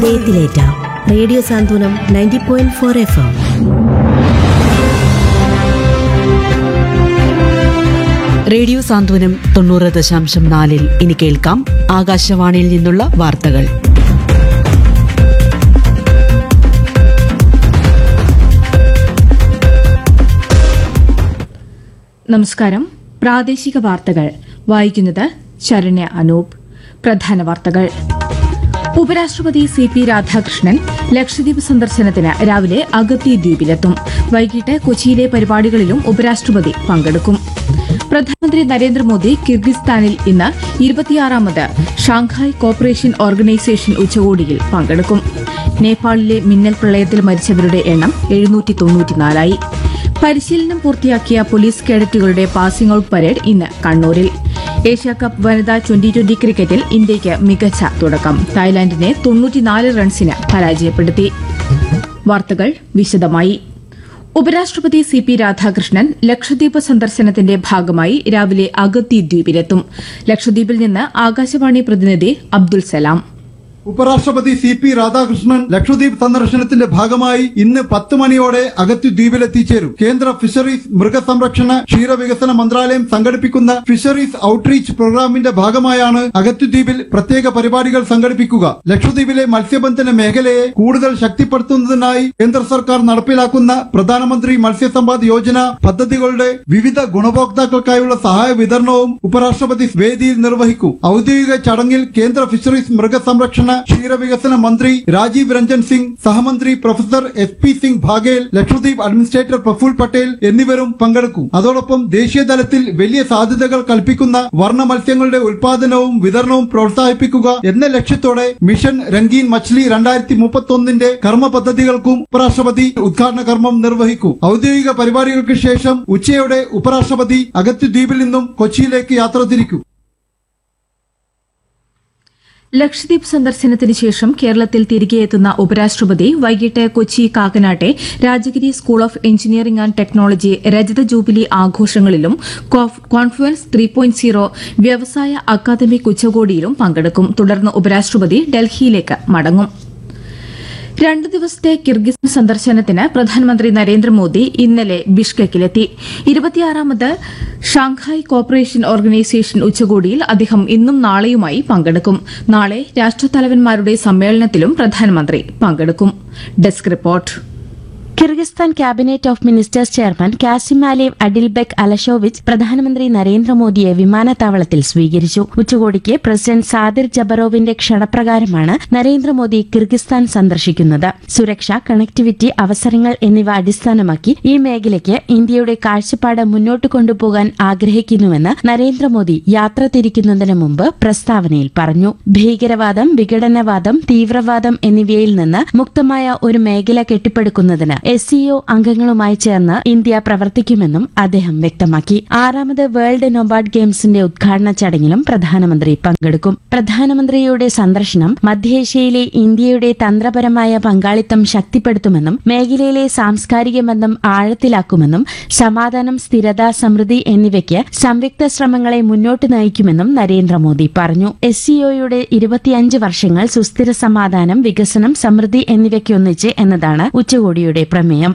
ഹൃദയത്തിലേറ്റ radio Santhwanam ninety point four F M radio Santhwanam തൊണ്ണൂറ് ദശാംശം നാലിൽ ഇനി കേൾക്കാം ആകാശവാണിയിൽ നിന്നുള്ള വാർത്തകൾ നമസ്കാരം പ്രാദേശിക വാർത്തകൾ വായിക്കുന്നത് ശരണ്യ അനൂപ് പ്രധാന വാർത്തകൾ ഉപരാഷ്ട്രപതി സി പി രാധാകൃഷ്ണൻ ലക്ഷദ്വീപ് സന്ദർശനത്തിന് രാവിലെ അഗത്തി ദ്വീപിലെത്തും വൈകിട്ട് കൊച്ചിയിലെ പരിപാടികളിലും ഉപരാഷ്ട്രപതി പങ്കെടുക്കും പ്രധാനമന്ത്രി നരേന്ദ്രമോദി കിർഗിസ്ഥാനിൽ ഇന്ന് ഇരുപത്തിയാറാമത് ഷാങ്ഹായ് കോപ്പറേഷൻ ഓർഗനൈസേഷൻ ഉച്ചകോടിയിൽ പങ്കെടുക്കും നേപ്പാളിലെ മിന്നൽ പ്രളയത്തിൽ മരിച്ചവരുടെ എണ്ണം എഴുന്നൂറ്റി തൊണ്ണൂറ്റിനാലായി പരിശീലനം പൂർത്തിയാക്കിയ പോലീസ് കേഡറ്റുകളുടെ പാസിംഗ് ഔട്ട് പരേഡ് ഇന്ന് കണ്ണൂരിൽ ഏഷ്യാകപ്പ് വനിതാ ട്വന്റി ട്വന്റി ക്രിക്കറ്റിൽ ഇന്ത്യയ്ക്ക് മികച്ച തുടക്കം തായ്ലാന്റിനെ തൊണ്ണൂറ്റിനാല് റൺസിന് പരാജയപ്പെടുത്തി വാർത്തകൾ വിശദമായി ഉപരാഷ്ട്രപതി സി പി രാധാകൃഷ്ണൻ ലക്ഷദ്വീപ് സന്ദർശനത്തിന്റെ ഭാഗമായി രാവിലെ അഗത്തി ദ്വീപിലെത്തും ലക്ഷദ്വീപിൽ നിന്ന് ആകാശവാണി പ്രതിനിധി അബ്ദുൽ സലാം ഉപരാഷ്ട്രപതി സി പി രാധാകൃഷ്ണൻ ലക്ഷദ്വീപ് സന്ദർശനത്തിന്റെ ഭാഗമായി ഇന്ന് പത്ത് മണിയോടെ അഗത്തി ദ്വീപിലെത്തിച്ചേരും കേന്ദ്ര ഫിഷറീസ് മൃഗസംരക്ഷണ ക്ഷീരവികസന മന്ത്രാലയം സംഘടിപ്പിക്കുന്ന ഫിഷറീസ് ഔട്ട്റീച്ച് പ്രോഗ്രാമിന്റെ ഭാഗമായാണ് അഗത്തി ദ്വീപിൽ പ്രത്യേക പരിപാടികൾ സംഘടിപ്പിക്കുക ലക്ഷദ്വീപിലെ മത്സ്യബന്ധന മേഖലയെ കൂടുതൽ ശക്തിപ്പെടുത്തുന്നതിനായി കേന്ദ്ര സർക്കാർ നടപ്പിലാക്കുന്ന പ്രധാനമന്ത്രി മത്സ്യസമ്പാദ് യോജന പദ്ധതികളുടെ വിവിധ ഗുണഭോക്താക്കൾക്കായുള്ള സഹായ വിതരണവും ഉപരാഷ്ട്രപതി വേദിയിൽ നിർവഹിക്കും ഔദ്യോഗിക ചടങ്ങിൽ കേന്ദ്ര ഫിഷറീസ് മൃഗസംരക്ഷണ ക്ഷീരവികസന മന്ത്രി രാജീവ് രഞ്ജൻ സിംഗ് സഹമന്ത്രി professor S P Singh Baghel Lakshadweep administrator Praful Patel എന്നിവരും പങ്കെടുക്കും അതോടൊപ്പം ദേശീയ തലത്തിൽ വലിയ സാധ്യതകൾ കൽപ്പിക്കുന്ന വർണ്ണ മത്സ്യങ്ങളുടെ ഉൽപാദനവും വിതരണവും പ്രോത്സാഹിപ്പിക്കുക എന്ന ലക്ഷ്യത്തോടെ മിഷൻ രംഗീൻ മച്ച്ലി രണ്ടായിരത്തി മുപ്പത്തൊന്നിന്റെ കർമ്മ പദ്ധതികൾക്കും ഉപരാഷ്ട്രപതി ഉദ്ഘാടന കർമ്മം നിർവഹിക്കും ഔദ്യോഗിക പരിപാടികൾക്ക് ശേഷം ഉച്ചയോടെ ഉപരാഷ്ട്രപതി അഗത്തി ദ്വീപിൽ നിന്നും കൊച്ചിയിലേക്ക് യാത്ര തിരിക്കും ലക്ഷദ്വീപ് സന്ദർശനത്തിന് ശേഷം കേരളത്തിൽ തിരികെ എത്തുന്ന ഉപരാഷ്ട്രപതി വൈകിട്ട് കൊച്ചി കാക്കനാട്ടെ Rajagiri school of engineering and technology രജത ജൂബിലി ആഘോഷങ്ങളിലും കോഫ്- കോൺഫ്ലുവൻസ് ത്രീ പോയിന്റ് സീറോ വ്യവസായ അക്കാദമിക് ഉച്ചകോടിയിലും പങ്കെടുക്കും തുടർന്ന് ഉപരാഷ്ട്രപതി ഡൽഹിയിലേക്ക് മടങ്ങും രണ്ടു ദിവസത്തെ കിർഗിസ്ഥാൻ സന്ദർശനത്തിന് പ്രധാനമന്ത്രി നരേന്ദ്രമോദി ഇന്നലെ ബിഷ്കെക്കിലെത്തി ഇരുപത്തിയാറാമത് ഷാങ്ഹായ് കോപ്പറേഷൻ ഓർഗനൈസേഷൻ ഉച്ചകോടിയിൽ അദ്ദേഹം ഇന്നും നാളെയുമായി പങ്കെടുക്കും നാളെ രാഷ്ട്രത്തലവന്മാരുടെ സമ്മേളനത്തിലും പ്രധാനമന്ത്രി പങ്കെടുക്കും desk report Kyrgyzstan cabinet of ministers chairman Kasymaliev Adylbek Alyshovich പ്രധാനമന്ത്രി നരേന്ദ്രമോദിയെ വിമാനത്താവളത്തിൽ സ്വീകരിച്ചു ഉച്ചകോടിക്ക് പ്രസിഡന്റ് സാദിർ ജബറോവിന്റെ ക്ഷണപ്രകാരമാണ് നരേന്ദ്രമോദി കിർഗിസ്ഥാൻ സന്ദർശിക്കുന്നത് സുരക്ഷ കണക്ടിവിറ്റി അവസരങ്ങൾ എന്നിവ അടിസ്ഥാനമാക്കി ഈ മേഖലയ്ക്ക് ഇന്ത്യയുടെ കാഴ്ചപ്പാട് മുന്നോട്ട് കൊണ്ടുപോകാൻ ആഗ്രഹിക്കുന്നുവെന്ന് നരേന്ദ്രമോദി യാത്ര തിരിക്കുന്നതിന് മുമ്പ് പ്രസ്താവനയിൽ പറഞ്ഞു ഭീകരവാദം വിഘടനവാദം തീവ്രവാദം എന്നിവയിൽ നിന്ന് മുക്തമായ ഒരു മേഖല കെട്ടിപ്പടുക്കുന്നതിന് എസ് സിഒ അംഗങ്ങളുമായി ചേർന്ന് ഇന്ത്യ പ്രവർത്തിക്കുമെന്നും അദ്ദേഹം വ്യക്തമാക്കി ആറാമത് വേൾഡ് നൊബാർഡ് ഗെയിംസിന്റെ ഉദ്ഘാടന ചടങ്ങിലും പ്രധാനമന്ത്രി പങ്കെടുക്കും പ്രധാനമന്ത്രിയുടെ സന്ദർശനം മധ്യേഷ്യയിലെ ഇന്ത്യയുടെ തന്ത്രപരമായ പങ്കാളിത്തം ശക്തിപ്പെടുത്തുമെന്നും മേഖലയിലെ സാംസ്കാരിക ബന്ധം ആഴത്തിലാക്കുമെന്നും സമാധാനം സ്ഥിരത സമൃദ്ധി എന്നിവയ്ക്ക് സംയുക്ത ശ്രമങ്ങളെ മുന്നോട്ട് നയിക്കുമെന്നും നരേന്ദ്രമോദി പറഞ്ഞു എസ് സിഒയുടെ ഇരുപത്തിയഞ്ച് വർഷങ്ങൾ സുസ്ഥിര സമാധാനം വികസനം സമൃദ്ധി എന്നിവയ്ക്കൊന്നിച്ച് എന്നതാണ് ഉച്ചകോടിയുടെ പ്രമേയം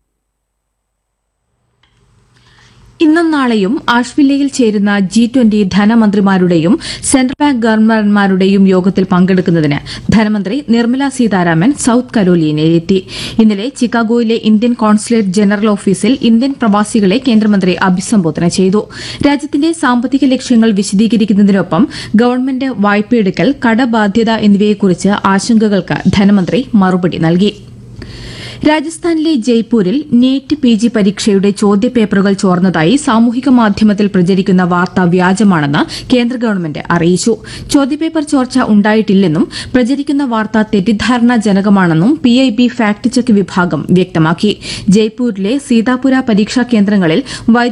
ഇന്നും നാളെയും ആഷ്വില്ലയിൽ ചേരുന്ന ജി ട്വന്റി ധനമന്ത്രിമാരുടെയും സെൻട്രൽ ബാങ്ക് ഗവർണർമാരുടെയും യോഗത്തിൽ പങ്കെടുക്കുന്നതിന് ധനമന്ത്രി നിർമ്മല സീതാരാമൻ സൌത്ത് കരോലിയയിലെത്തി ഇന്നലെ ചിക്കാഗോയിലെ ഇന്ത്യൻ കോൺസുലേറ്റ് ജനറൽ ഓഫീസിൽ ഇന്ത്യൻ പ്രവാസികളെ കേന്ദ്രമന്ത്രി അഭിസംബോധന ചെയ്തു രാജ്യത്തിന്റെ സാമ്പത്തിക ലക്ഷ്യങ്ങൾ വിശദീകരിക്കുന്നതിനൊപ്പം ഗവൺമെന്റ് വായ്പയെടുക്കൽ കടബാധ്യത എന്നിവയെക്കുറിച്ച് ആശങ്കകൾക്ക് ധനമന്ത്രി മറുപടി നൽകി രാജസ്ഥാനിലെ ജയ്പൂരിൽ നീറ്റ് പി ജി പരീക്ഷയുടെ ചോദ്യപേപ്പറുകൾ ചോർന്നതായി സാമൂഹിക മാധ്യമത്തിൽ പ്രചരിക്കുന്ന വാർത്ത വ്യാജമാണെന്ന് കേന്ദ്ര ഗവൺമെന്റ് അറിയിച്ചു ചോദ്യപേപ്പർ ചോർച്ച ഉണ്ടായിട്ടില്ലെന്നും പ്രചരിക്കുന്ന വാർത്ത തെറ്റിദ്ധാരണാജനകമാണെന്നും P I B fact check വിഭാഗം വ്യക്തമാക്കി ജയ്പൂരിലെ സീതാപുര പരീക്ഷാ കേന്ദ്രങ്ങളിൽ വൈദ്യുതി